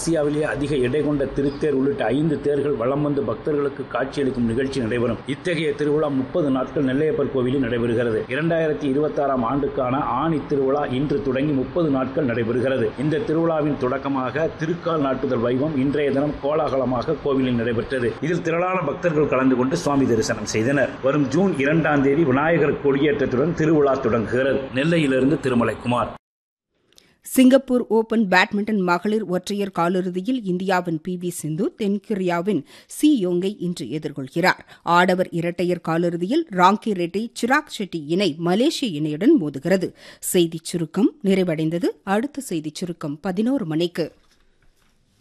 ஆசியாவிலேயே அதிக எடை கொண்ட திருத்தேர் உள்ளிட்ட ஐந்து தேர்கள் வலம் வந்து பக்தர்களுக்கு காட்சியளிக்கும் நிகழ்ச்சி நடைபெறும் இத்தகைய திருவிழா முப்பது நாட்கள் நெல்லையப்பர் கோவிலில் நடைபெறுகிறது இரண்டாயிரத்தி இருபத்தி ஆறாம் ஆண்டுக்கான ஆணி திருவிழா இன்று தொடங்கி முப்பது நாட்கள் நடைபெறுகிறது இந்த திருவிழாவின் தொடக்கமாக திருக்கால் நாட்டுதல் வைபவம் இன்றைய தினம் கோலாகலமாக கோவிலில் நடைபெற்றது இதில் திரளான பக்தர்கள் கலந்து கொண்டு சுவாமி தரிசனம் செய்தனர் வரும் ஜூன் இரண்டாம் தேதி விநாயகர் கொடியேற்றத்துடன் திருவிழா தொடங்குகிறது நெல்லையிலிருந்து திருமலைக்குமார் சிங்கப்பூர் ஓபன் பேட்மிண்டன் மகளிர் ஒற்றையர் காலிறுதியில் இந்தியாவின் பி வி சிந்து தென்கொரியாவின் சி யோங்கை இன்று எதிர்கொள்கிறார் ஆடவர் இரட்டையர் காலிறுதியில் ராங்கி ரெட்டி சிராக் ஷெட்டி இணை மலேசிய இணையுடன் மோதுகிறது செய்திச் சுருக்கம் நிறைவடைந்தது அடுத்த செய்திச் சுருக்கம் பதினோரு மணிக்கு